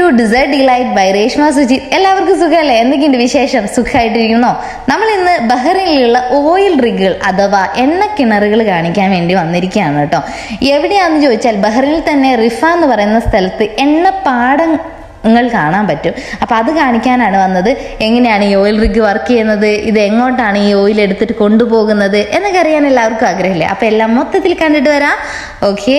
to decide delight by Reshma Sujith എല്ലാവർക്കും സുഖമല്ലേ എന്തൊക്കെയുണ്ട് വിശേഷം സുഖമായിട്ടിരിക്കുന്നോ നമ്മൾ ഇന്ന് ബഹ്റൈനിലുള്ള ഓയിൽ റിഗുകൾ അഥവാ എണ്ണ കിണറുകൾ കാണിക്കാൻ വേണ്ടി വന്നിരിക്കുകയാണ് കേട്ടോ എവിടെയാണെന്ന് ചോദിച്ചാൽ ബഹ്റൈനിൽ തന്നെ റിഫ എന്ന് പറയുന്ന സ്ഥലത്ത് എണ്ണപ്പാടം ങ്ങൾ കാണാൻ പറ്റും അപ്പോൾ അത് കാണിക്കാനാണ് വന്നത് എങ്ങനെയാണ് ഈ ഓയിൽ റിഗ് വർക്ക് ചെയ്യുന്നത് ഇത് എങ്ങോട്ടാണ് ഈ ഓയിൽ എടുത്തിട്ട് കൊണ്ടുപോകുന്നത് എന്നൊക്കെ അറിയാൻ എല്ലാവർക്കും ആഗ്രഹമില്ലേ അപ്പോൾ എല്ലാം മൊത്തത്തിൽ കണ്ടിട്ട് വരാം ഓക്കേ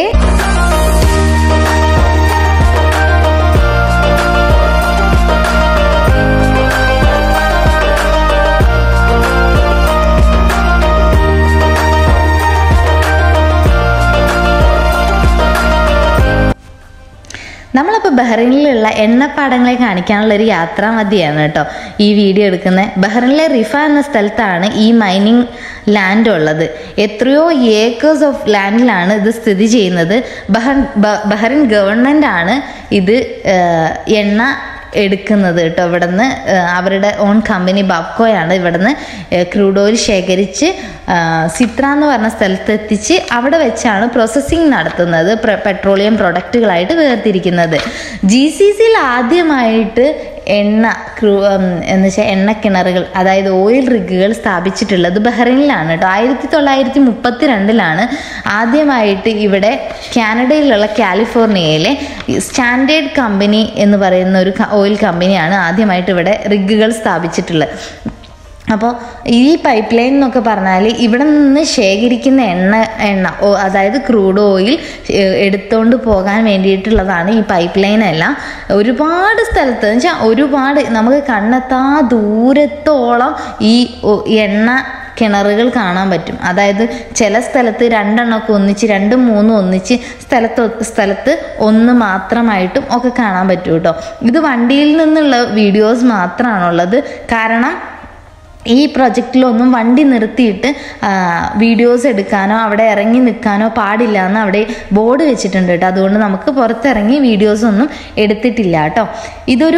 നമ്മളപ്പോൾ ബഹ്റൈനിലുള്ള എണ്ണപ്പാടങ്ങളെ കാണിക്കാനുള്ള ഒരു യാത്രാമതിയാണ് കേട്ടോ ഈ വീഡിയോ എടുക്കുന്നത് ബഹ്റൈനിലെ റിഫ എന്ന സ്ഥലത്താണ് ഈ മൈനിങ് ലാൻഡ് ഉള്ളത് എത്രയോ ഏക്കേഴ്സ് ഓഫ് ലാൻഡിലാണ് ഇത് സ്ഥിതി ചെയ്യുന്നത് ബഹ്റൈൻ ബഹ്റൈൻ ഗവൺമെൻറ് ആണ് ഇത് എണ്ണ എടുക്കുന്നത് കേട്ടോ ഇവിടുന്ന് അവരുടെ ഓൺ കമ്പനി ബാബ്കോയാണ് ഇവിടുന്ന് ക്രൂഡ് ഓയിൽ ശേഖരിച്ച് സിത്ര എന്ന് പറഞ്ഞ സ്ഥലത്ത് എത്തിച്ച് അവിടെ വെച്ചാണ് പ്രോസസ്സിങ് നടത്തുന്നത് പെട്രോളിയം പ്രൊഡക്റ്റുകളായിട്ട് വേർതിരിക്കുന്നത് ജി സി സിയിൽ ആദ്യമായിട്ട് എണ്ണ ക്രൂ എന്ന് വെച്ചാൽ എണ്ണ കിണറുകൾ അതായത് ഓയിൽ റിഗുകൾ സ്ഥാപിച്ചിട്ടുള്ളത് ബഹ്റൈനിലാണ് കേട്ടോ ആയിരത്തി തൊള്ളായിരത്തി മുപ്പത്തി രണ്ടിലാണ് ആദ്യമായിട്ട് ഇവിടെ കാനഡയിലുള്ള കാലിഫോർണിയയിലെ സ്റ്റാൻഡേർഡ് കമ്പനി എന്ന് പറയുന്ന ഒരു ഓയിൽ കമ്പനിയാണ് ആദ്യമായിട്ട് ഇവിടെ റിഗുകൾ സ്ഥാപിച്ചിട്ടുള്ളത് അപ്പോൾ ഈ പൈപ്പ് ലൈൻ എന്നൊക്കെ പറഞ്ഞാൽ ഇവിടെ നിന്ന് ശേഖരിക്കുന്ന എണ്ണ എണ്ണ അതായത് ക്രൂഡ് ഓയിൽ എടുത്തുകൊണ്ട് പോകാൻ വേണ്ടിയിട്ടുള്ളതാണ് ഈ പൈപ്പ് ലൈൻ എല്ലാം ഒരുപാട് സ്ഥലത്ത് എന്ന് വെച്ചാൽ ഒരുപാട് നമുക്ക് കണ്ണെത്താ ദൂരത്തോളം ഈ എണ്ണ കിണറുകൾ കാണാൻ പറ്റും അതായത് ചില സ്ഥലത്ത് രണ്ടെണ്ണമൊക്കെ ഒന്നിച്ച് രണ്ടും മൂന്നും ഒന്നിച്ച് സ്ഥലത്ത് സ്ഥലത്ത് ഒന്ന് മാത്രമായിട്ടും ഒക്കെ കാണാൻ പറ്റും കേട്ടോ ഇത് വണ്ടിയിൽ നിന്നുള്ള വീഡിയോസ് മാത്രമാണുള്ളത് കാരണം ഈ പ്രൊജക്റ്റിലൊന്നും വണ്ടി നിർത്തിയിട്ട് വീഡിയോസ് എടുക്കാനോ അവിടെ ഇറങ്ങി നിൽക്കാനോ പാടില്ല എന്ന് അവിടെ ബോർഡ് വെച്ചിട്ടുണ്ട് കേട്ടോ അതുകൊണ്ട് നമുക്ക് പുറത്തിറങ്ങി വീഡിയോസ് ഒന്നും എടുത്തിട്ടില്ല കേട്ടോ ഇതൊരു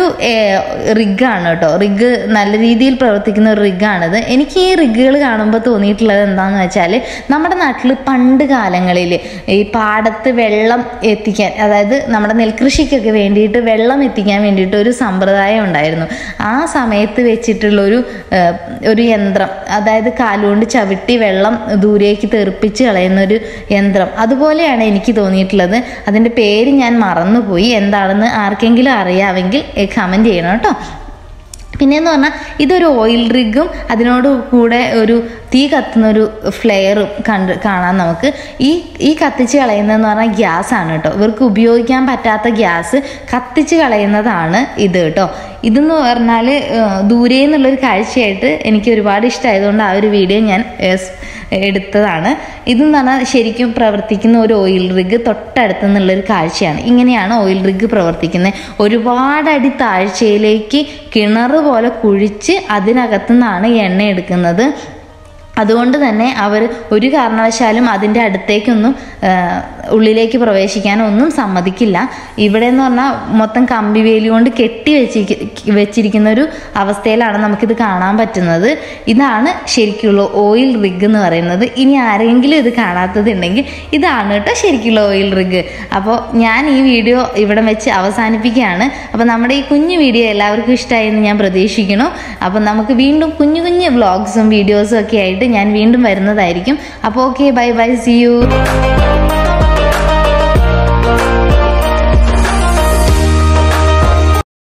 റിഗാണ് കേട്ടോ റിഗ് നല്ല രീതിയിൽ പ്രവർത്തിക്കുന്ന ഒരു റിഗാണിത് എനിക്ക് ഈ റിഗുകൾ കാണുമ്പോൾ തോന്നിയിട്ടുള്ളത് എന്താണെന്ന് വെച്ചാൽ നമ്മുടെ നാട്ടിൽ പണ്ട് കാലങ്ങളിൽ ഈ പാടത്ത് വെള്ളം എത്തിക്കാൻ അതായത് നമ്മുടെ നെൽകൃഷിക്കൊക്കെ വേണ്ടിയിട്ട് വെള്ളം എത്തിക്കാൻ വേണ്ടിയിട്ട് ഒരു സമ്പ്രദായം ഉണ്ടായിരുന്നു ആ സമയത്ത് വെച്ചിട്ടുള്ളൊരു ഒരു യന്ത്രം അതായത് കാലുകൊണ്ട് ചവിട്ടി വെള്ളം ദൂരേക്ക് തെറിപ്പിച്ച് കളയുന്ന ഒരു യന്ത്രം അതുപോലെയാണ് എനിക്ക് തോന്നിയിട്ടുള്ളത് അതിൻ്റെ പേര് ഞാൻ മറന്നുപോയി എന്താണെന്ന് ആർക്കെങ്കിലും അറിയാമെങ്കിൽ കമൻറ്റ് ചെയ്യണം കേട്ടോ പിന്നെയെന്ന് പറഞ്ഞാൽ ഇതൊരു ഓയിൽ റിഗും അതിനോട് കൂടെ ഒരു തീ കത്തുന്ന ഒരു ഫ്ലെയറും കണ്ട് കാണാൻ നമുക്ക് ഈ ഈ കത്തിച്ച് കളയുന്നതെന്ന് പറഞ്ഞാൽ ഗ്യാസ് ആണ് കേട്ടോ ഇവർക്ക് ഉപയോഗിക്കാൻ പറ്റാത്ത ഗ്യാസ് കത്തിച്ച് കളയുന്നതാണ് ഇത് കേട്ടോ ഇതെന്ന് പറഞ്ഞാൽ ദൂരെ നിന്നുള്ളൊരു കാഴ്ചയായിട്ട് എനിക്ക് ഒരുപാട് ഇഷ്ടമായതുകൊണ്ട് ആ ഒരു വീഡിയോ ഞാൻ എടുത്തതാണ് ഇതെന്ന് പറഞ്ഞാൽ ശരിക്കും പ്രവർത്തിക്കുന്ന ഒരു ഓയിൽ റിഗ് തൊട്ടടുത്ത് നിന്നുള്ളൊരു കാഴ്ചയാണ് ഇങ്ങനെയാണ് ഓയിൽ റിഗ് പ്രവർത്തിക്കുന്നത് ഒരുപാട് അടി താഴ്ചയിലേക്ക് കിണർ പോലെ കുഴിച്ച് അതിനകത്തു നിന്നാണ് എണ്ണ എടുക്കുന്നത് അതുകൊണ്ട് തന്നെ അവർ ഒരു കാരണവശാലും അതിൻ്റെ അടുത്തേക്കൊന്നും ഉള്ളിലേക്ക് പ്രവേശിക്കാനൊന്നും സമ്മതിക്കില്ല ഇവിടെ എന്ന് പറഞ്ഞാൽ മൊത്തം കമ്പി വേലി കൊണ്ട് കെട്ടി വെച്ചി വെച്ചിരിക്കുന്ന ഒരു അവസ്ഥയിലാണ് നമുക്കിത് കാണാൻ പറ്റുന്നത് ഇതാണ് ശരിക്കുള്ള ഓയിൽ റിഗ് എന്ന് പറയുന്നത് ഇനി ആരെങ്കിലും ഇത് കാണാത്തതുണ്ടെങ്കിൽ ഇതാണ് കേട്ടോ ശരിക്കുള്ള ഓയിൽ റിഗ് അപ്പോൾ ഞാൻ ഈ വീഡിയോ ഇവിടെ വെച്ച് അവസാനിപ്പിക്കുകയാണ് അപ്പോൾ നമ്മുടെ ഈ കുഞ്ഞു വീഡിയോ എല്ലാവർക്കും ഇഷ്ടമായി എന്ന് ഞാൻ പ്രതീക്ഷിക്കുന്നു അപ്പോൾ നമുക്ക് വീണ്ടും കുഞ്ഞു കുഞ്ഞു വ്ളോഗ്സും വീഡിയോസും ഒക്കെ ആയിട്ട് ഞാൻ വീണ്ടും വരുന്നതായിരിക്കും അപ്പോൾ okay bye bye see U